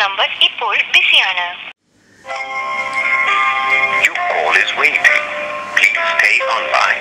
Number ഇപ്പോൾ ബിസിയാണ് Your call is waiting. Please stay online.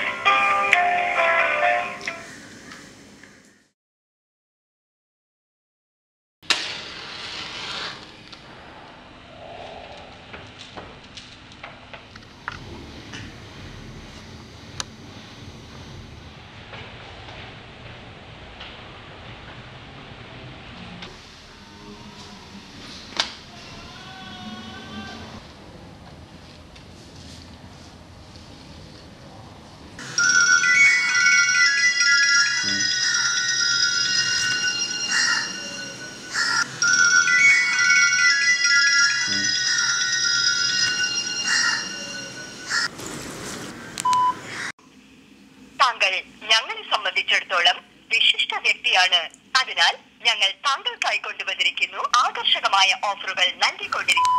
താങ്കൾ ഞങ്ങളെ സംബന്ധിച്ചിടത്തോളം വിശിഷ്ട വ്യക്തിയാണ് അതിനാൽ ഞങ്ങൾ താങ്കൾക്കായി കൊണ്ടുവന്നിരിക്കുന്നു ആകർഷകമായ ഓഫറുകൾ നൽകിക്കൊണ്ടിരിക്കുന്നു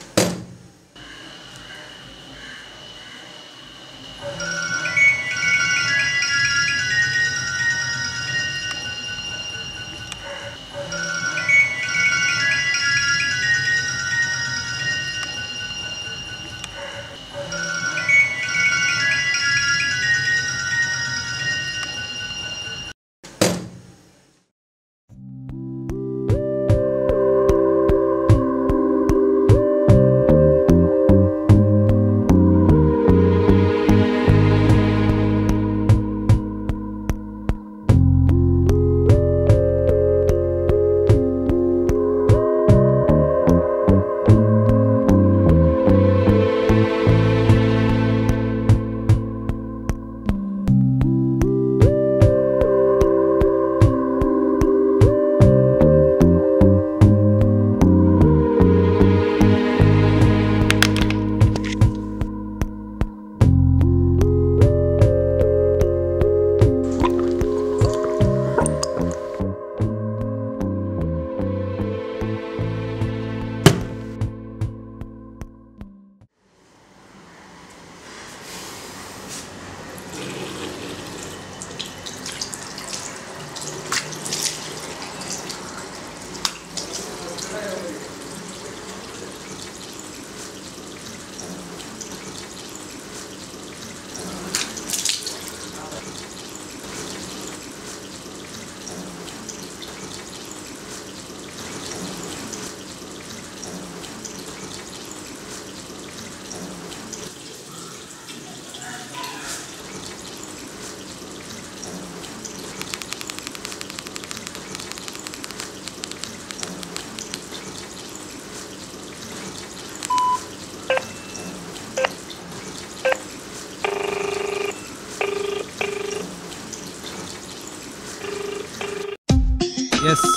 യെസ്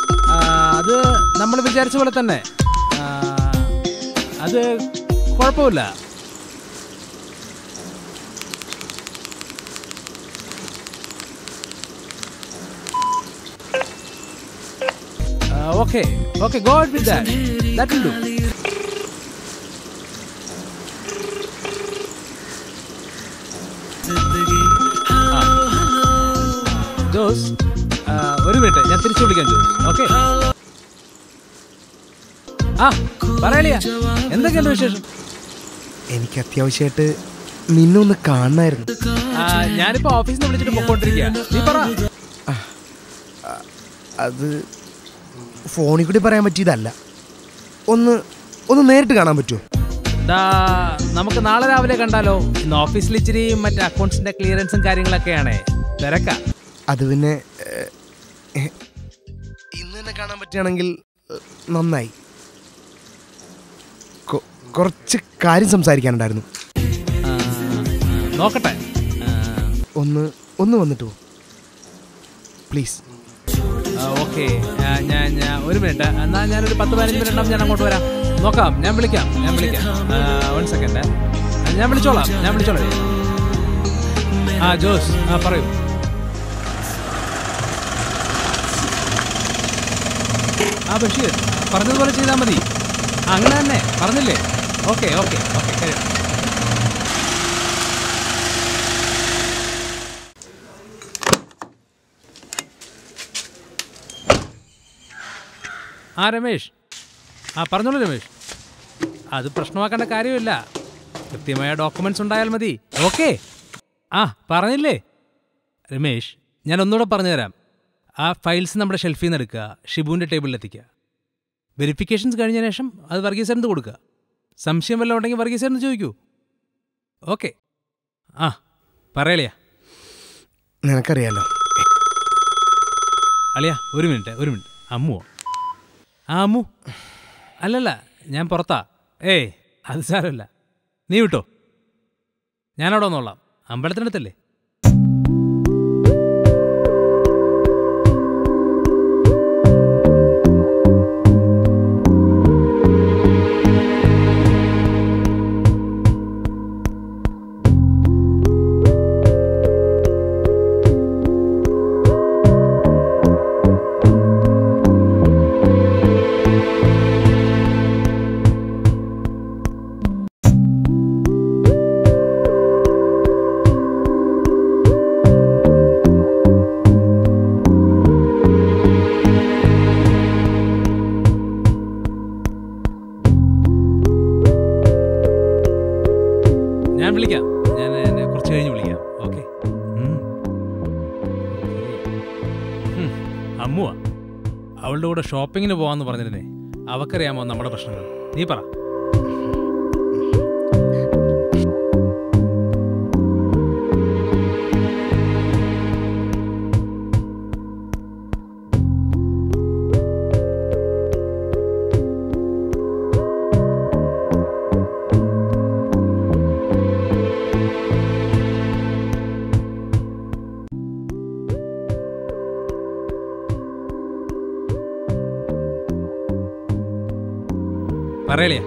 അത് നമ്മൾ വിചാരിച്ച പോലെ തന്നെ ആ, അത് കുഴപ്പമില്ല okay okay go with that that will do Jose ആ, ഒരു മിനിറ്റ് ഞാൻ തിരിച്ചു വിളിക്കാം ജോസ് ഓക്കെ ആ പറയലിയ എന്തൊക്കെയുണ്ട് വിശേഷം എനിക്ക് അത്യാവശ്യമായിട്ട് നിന്നൊന്ന് കാണണമായിരുന്നു ആ, ഞാനിപ്പോ ഓഫീസിൽ നിന്ന് വിളിച്ചിട്ട് പൊക്കോണ്ടിരിക്കുക നീ പറ അത് ഫോണിൽ കൂടി പറയാൻ പറ്റിയതല്ല ഒന്ന് ഒന്ന് നേരിട്ട് കാണാൻ പറ്റുമോ ദാ, നമുക്ക് നാളെ രാവിലെ കണ്ടാലോ ഇന്ന് ഓഫീസിൽ ഇച്ചിരി മറ്റേ അക്കൗണ്ട്സിന്റെ ക്ലിയറൻസും കാര്യങ്ങളൊക്കെയാണേ തിരക്കാ അത് പിന്നെ ഏഹ്, ഏഹ്, ഇന്ന് തന്നെ കാണാൻ പറ്റുകയാണെങ്കിൽ ഏഹ്, നന്നായി കൊ- കുറച്ച് കാര്യം സംസാരിക്കാനുണ്ടായിരുന്നു ആ, നോക്കട്ടെ ആ, ഒന്ന് ഒന്ന് വന്നിട്ട് പോ പ്ലീസ് ആ, ഓക്കെ ആ, ഞാൻ ഞാൻ ഒരു മിനിറ്റ് എന്നാ ഞാനൊരു പത്ത് പതിനഞ്ച് മിനിറ്റ് ഉണ്ടാവും ഞാൻ അങ്ങോട്ട് വരാം നോക്കാം ഞാൻ വിളിക്കാം ഞാൻ വിളിക്കാം വൺ സെക്കൻഡ് ഞാൻ വിളിച്ചോളാം ഞാൻ വിളിച്ചോളാം ആ ജോസ് ആ പറയൂ ആ ബഷീർ പറഞ്ഞതുപോലെ ചെയ്താൽ മതി ആ, അങ്ങനെ തന്നെ പറഞ്ഞില്ലേ ഓക്കെ ഓക്കെ ഓക്കെ കഴിയാം ആ രമേഷ് ആ പറഞ്ഞോളൂ രമേശ് അത് പ്രശ്നമാക്കേണ്ട കാര്യമില്ല കൃത്യമായ ഡോക്യുമെന്റ്സ് ഉണ്ടായാൽ മതി ഓക്കെ ആ പറഞ്ഞില്ലേ രമേശ് ഞാൻ ഒന്നുകൂടെ പറഞ്ഞുതരാം ആ ഫയൽസ് നമ്മുടെ ഷെൽഫിൽ നിന്ന് എടുക്കുക ഷിബുവിൻ്റെ ടേബിളിൽ എത്തിക്കുക വെരിഫിക്കേഷൻസ് കഴിഞ്ഞ ശേഷം അത് വർഗീസറിന് കൊടുക്കുക സംശയം വല്ലതും ഉണ്ടെങ്കിൽ വർഗീസറിന് ചോദിക്കൂ ഓക്കെ ആ പറയളിയാ നിനക്കറിയാലോ അളിയ ഒരു മിനിറ്റ് ഒരു മിനിറ്റ് അമ്മുവോ ആ അമ്മു അല്ലല്ല ഞാൻ പുറത്താ ഏയ് അത് സാരമില്ല നീ വിട്ടോ ഞാനവിടെ വന്നോളാം അമ്പലത്തിനടുത്തല്ലേ ഞാൻ വിളിക്കാം ഞാൻ എന്നെ കുറച്ച് കഴിഞ്ഞ് വിളിക്കാം ഓക്കെ അമ്മുവാ അവളുടെ കൂടെ ഷോപ്പിങ്ങിന് പോവാന്ന് പറഞ്ഞിരുന്നേ അവക്കറിയാമോ നമ്മുടെ പ്രശ്നങ്ങൾ നീ പറ പറയളിയാ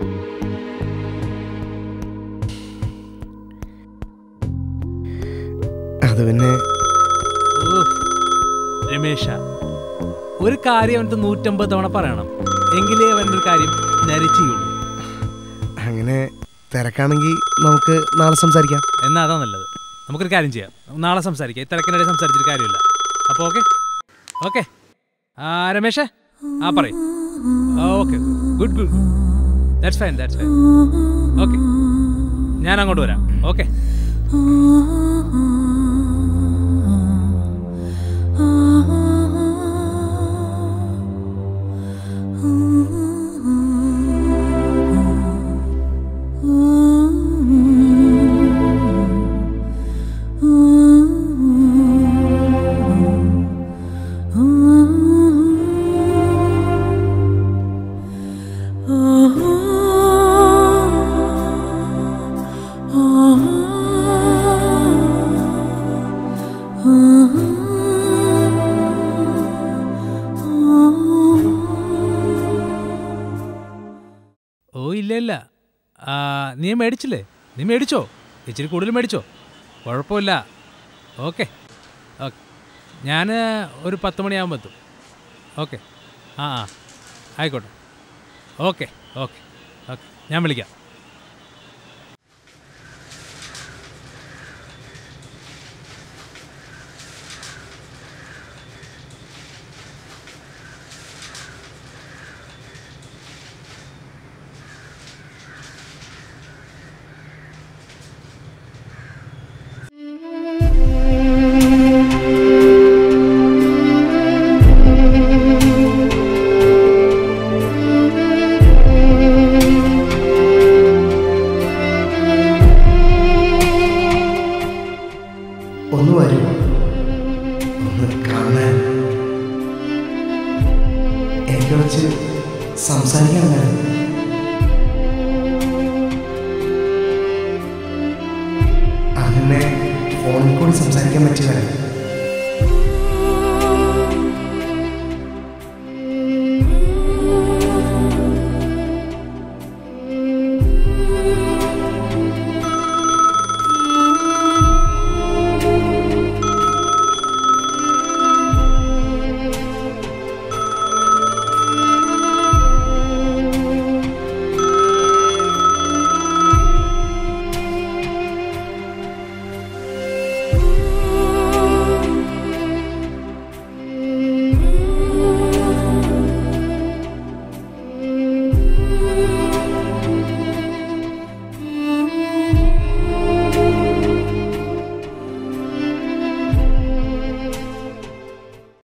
അത് പിന്നെ ഊഹ്. രമേശ ഒരു കാര്യം അവനക്ക് നൂറ്റമ്പത് തവണ പറയണം എങ്കിലേ അവൻ്റെ ഒരു കാര്യം നരച്ചിയുള്ളൂ അങ്ങനെ തിരക്കാണെങ്കിൽ നമുക്ക് നാളെ സംസാരിക്കാം എന്നാ അതാ നല്ലത് നമുക്കൊരു കാര്യം ചെയ്യാം നാളെ സംസാരിക്കാം ഈ തിരക്കിനിടെ സംസാരിച്ചിട്ട് കാര്യമില്ല അപ്പോൾ ഓക്കെ ഓക്കെ ആ രമേശേ ആ പറയും okay good good that's fine that's fine okay ഞാൻ അങ്ങോട്ട് വരാം ഓക്കെ ഓ ഇല്ല ഇല്ല ആ, നീ മേടിച്ചില്ലേ നീ മേടിച്ചോ ഇച്ചിരി കൂടുതൽ മേടിച്ചോ കുഴപ്പമില്ല ഓക്കെ ഓക്കെ ഞാൻ ഒരു പത്ത് മണിയാകുമ്പോൾ എത്തും ഓക്കെ ആ ആ ആയിക്കോട്ടെ ഓക്കെ ഓക്കെ ഓക്കെ ഞാൻ വിളിക്കാം ഒന്ന് വരൂ ഒന്ന് കാണാൻ എനിക്ക് വെച്ച് സംസാരിക്കാൻ വരാം അങ്ങനെ ഫോണിൽ കൂടി സംസാരിക്കാൻ പറ്റി വരാം